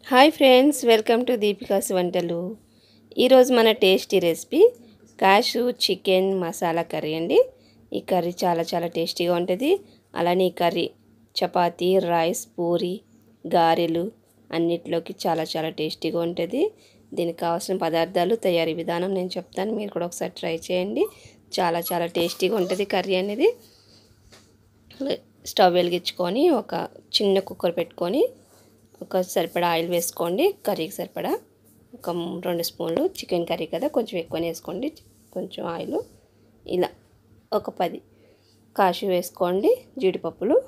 hi friends welcome to Deepika's వంటలు ఈరోజు మన tasty recipe cashew chicken masala curry అండి ఈ కర్రీ చాలా చాలా టేస్టీగా ఉంటుంది అలానే ఈ కర్రీ చపాతీ రైస్ పూరి గారెలు అన్నిట్లోకి చాలా చాలా టేస్టీగా ఉంటుంది దీనికి కావాల్సిన పదార్థాలు తయారీ విధానం నేను చెప్తాను మీరు కూడా ఒకసారి ట్రై చేయండి చాలా చాలా టేస్టీగా ఉంటుంది కర్రీ అనేది స్టవ్ వెలిగించుకొని ఒక చిన్న కుక్కర్ పెట్టుకొని ఒక సరిపడా ఆయిల్ వేసుకోండి కర్రీకి సరిపడా ఒక రెండు స్పూన్లు చికెన్ కర్రీ కదా కొంచెం ఎక్కువనే వేసుకోండి కొంచెం ఆయిల్ ఇలా ఒక పది కాశు వేసుకోండి జీడిపప్పులు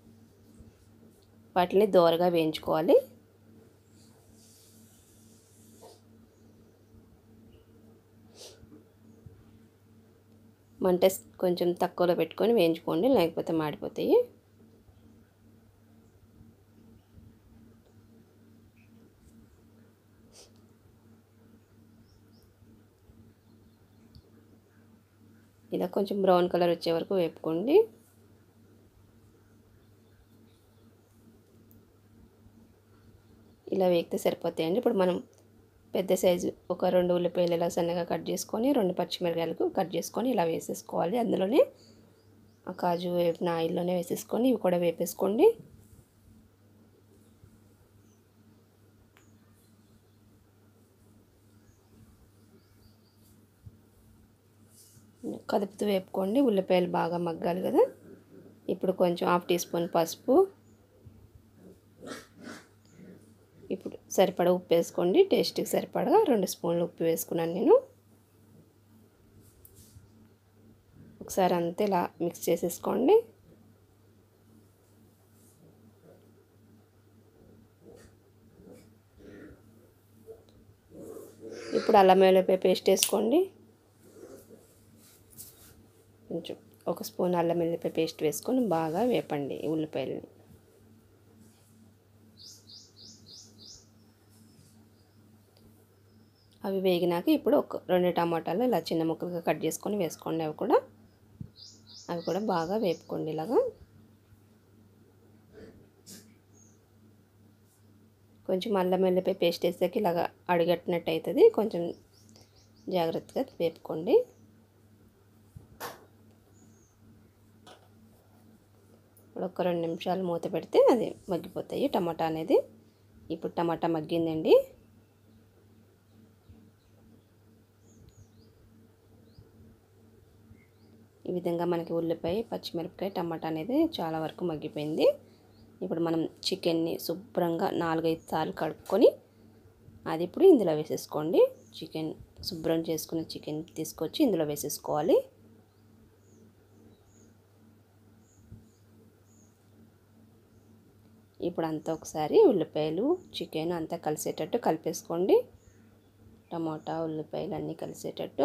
వాటిని దోరగా వేయించుకోవాలి మంట కొంచెం తక్కువలో పెట్టుకొని వేయించుకోండి లేకపోతే మాడిపోతాయి ఇలా కొంచెం బ్రౌన్ కలర్ వచ్చే వరకు వేపుకోండి ఇలా వేగితే సరిపోతాయండి ఇప్పుడు మనం పెద్ద సైజు ఒక రెండు ఉల్లిపాయలు ఇలా సన్నగా కట్ చేసుకొని రెండు పచ్చిమిరకాయలకు కట్ చేసుకొని ఇలా వేసేసుకోవాలి అందులోనే ఆ కాజు వేపిన ఆయిల్లోనే వేసేసుకొని ఇవి కూడా వేపేసుకోండి కదుపుతూ వేపుకోండి ఉల్లిపాయలు బాగా మగ్గాలి కదా ఇప్పుడు కొంచెం హాఫ్ టీ స్పూన్ పసుపు ఇప్పుడు సరిపడా ఉప్పు వేసుకోండి టేస్ట్కి సరిపడా రెండు స్పూన్లు ఉప్పు వేసుకున్నాను నేను ఒకసారి అంతే ఇలా మిక్స్ చేసేసుకోండి ఇప్పుడు అల్లం వెల్లుల్లిపాయ పేస్ట్ వేసుకోండి కొంచెం ఒక స్పూన్ అల్లం వెల్లుల్లిపాయ పేస్ట్ వేసుకొని బాగా వేపండి ఉల్లిపాయలని అవి వేగినాక ఇప్పుడు ఒక రెండు టమాటాలు ఇలా చిన్న ముక్కలుగా కట్ చేసుకొని వేసుకోండి అవి కూడా అవి కూడా బాగా వేపుకోండి ఇలాగా కొంచెం అల్లం వెల్లిపాయ పేస్ట్ వేసాక ఇలాగ అడిగట్టినట్టు అవుతుంది కొంచెం జాగ్రత్తగా వేపుకోండి ఇప్పుడు ఒక రెండు నిమిషాలు మూత పెడితే అది మగ్గిపోతాయి టమాటా అనేది ఇప్పుడు టమాటా మగ్గిందండి ఈ విధంగా మనకి ఉల్లిపాయ పచ్చిమిరపకాయ టమాటా అనేది చాలా వరకు మగ్గిపోయింది ఇప్పుడు మనం చికెన్ని శుభ్రంగా నాలుగైదు సార్లు కడుక్కొని అది ఇప్పుడు ఇందులో వేసేసుకోండి చికెన్ శుభ్రం చేసుకున్న చికెన్ తీసుకొచ్చి ఇందులో వేసేసుకోవాలి ఇప్పుడు అంతా ఒకసారి ఉల్లిపాయలు చికెన్ అంతా కలిసేటట్టు కలిపేసుకోండి టమాటా ఉల్లిపాయలు అన్నీ కలిసేటట్టు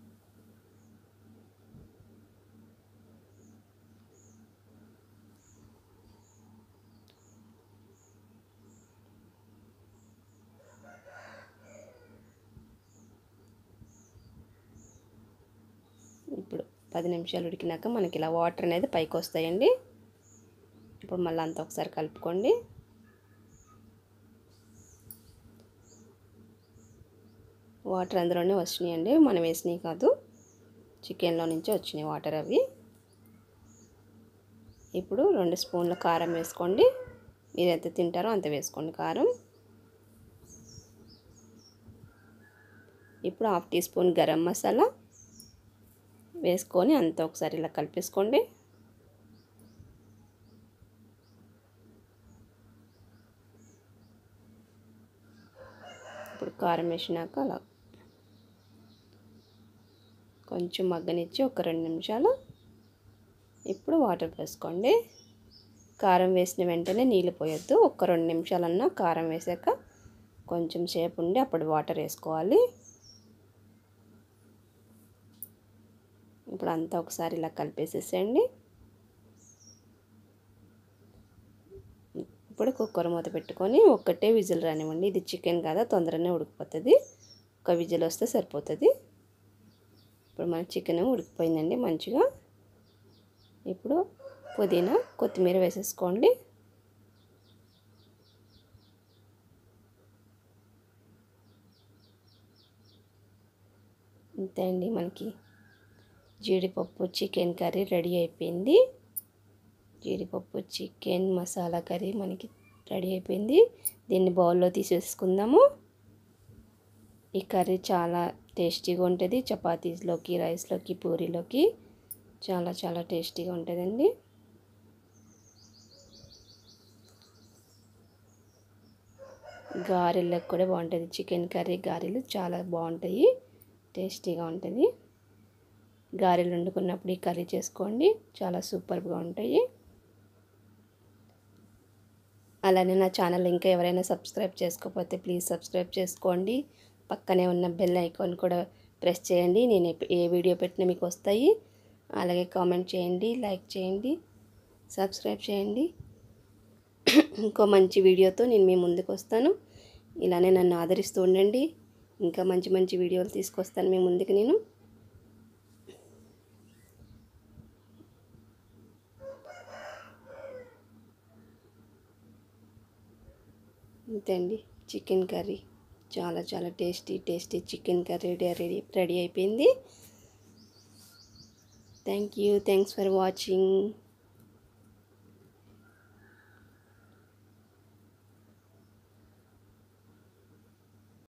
ఇప్పుడు పది నిమిషాలు ఉడికినాక మనకి ఇలా వాటర్ అనేది పైకి వస్తాయండి ఇప్పుడు మళ్ళీ అంతా ఒకసారి కలుపుకోండి వాటర్ అందులోనే వచ్చినాయండి మనం వేసినవి కాదు చికెన్లో నుంచి వచ్చినాయి వాటర్ అవి ఇప్పుడు రెండు స్పూన్ల కారం వేసుకోండి మీరు ఎంత తింటారో అంత వేసుకోండి కారం ఇప్పుడు half teaspoon garam masala వేసుకొని అంతా ఒకసారి ఇలా కలిపేసుకోండి ఇప్పుడు కారం వేసినాక అలా కొంచెం మగ్గనిచ్చి ఒక రెండు నిమిషాలు ఇప్పుడు వాటర్ వేసుకోండి కారం వేసిన వెంటనే నీళ్ళు పోయొద్దు ఒక రెండు నిమిషాలన్నా కారం వేసాక కొంచెం సేపు ఉండి అప్పుడు వాటర్ వేసుకోవాలి ఇప్పుడు అంతా ఒకసారి ఇలా కలిపేసేసేయండి ఇప్పుడు కుక్కర్ మూత పెట్టుకొని ఒక్కటే విజిల్ రానివ్వండి ఇది చికెన్ కదా తొందరనే ఉడికిపోతుంది ఒక విజిల్ వస్తే సరిపోతుంది ఇప్పుడు మన చికెన్ ఉడికిపోయిందండి మంచిగా ఇప్పుడు పుదీనా కొత్తిమీర వేసేసుకోండి అంతే అండి మనకి జీడిపప్పు చికెన్ కర్రీ రెడీ అయిపోయింది జీడిపప్పు చికెన్ మసాలా కర్రీ మనకి రెడీ అయిపోయింది దీన్ని బౌల్లో తీసేసుకుందాము ఈ కర్రీ చాలా టేస్టీగా ఉంటుంది చపాతీస్లోకి రైస్లోకి పూరీలోకి చాలా చాలా టేస్టీగా ఉంటుందండి గారెలకు కూడా బాగుంటుంది చికెన్ కర్రీ గారెలు చాలా బాగుంటాయి టేస్టీగా ఉంటుంది గారెలు వండుకున్నప్పుడు ఈ కర్రీ చేసుకోండి చాలా సూపర్గా ఉంటాయి అలానే నా ఛానల్ ఇంకా ఎవరైనా సబ్స్క్రైబ్ చేసుకోకపోతే ప్లీజ్ సబ్స్క్రైబ్ చేసుకోండి పక్కనే ఉన్న బెల్ ఐకాన్ కూడా ప్రెస్ చేయండి నేను ఏ వీడియో పెట్టినా మీకు వస్తాయి అలాగే కామెంట్ చేయండి లైక్ చేయండి సబ్స్క్రైబ్ చేయండి ఇంకో మంచి వీడియోతో నేను మీ ముందుకు వస్తాను ఇలానే నన్ను ఆదరిస్తూ ఉండండి ఇంకా మంచి మంచి వీడియోలు తీసుకొస్తాను మీ ముందుకు నేను అంతే అండి చికెన్ కర్రీ చాలా చాలా tasty tasty chicken curry ready ready అయిపోయింది thank you thanks for watching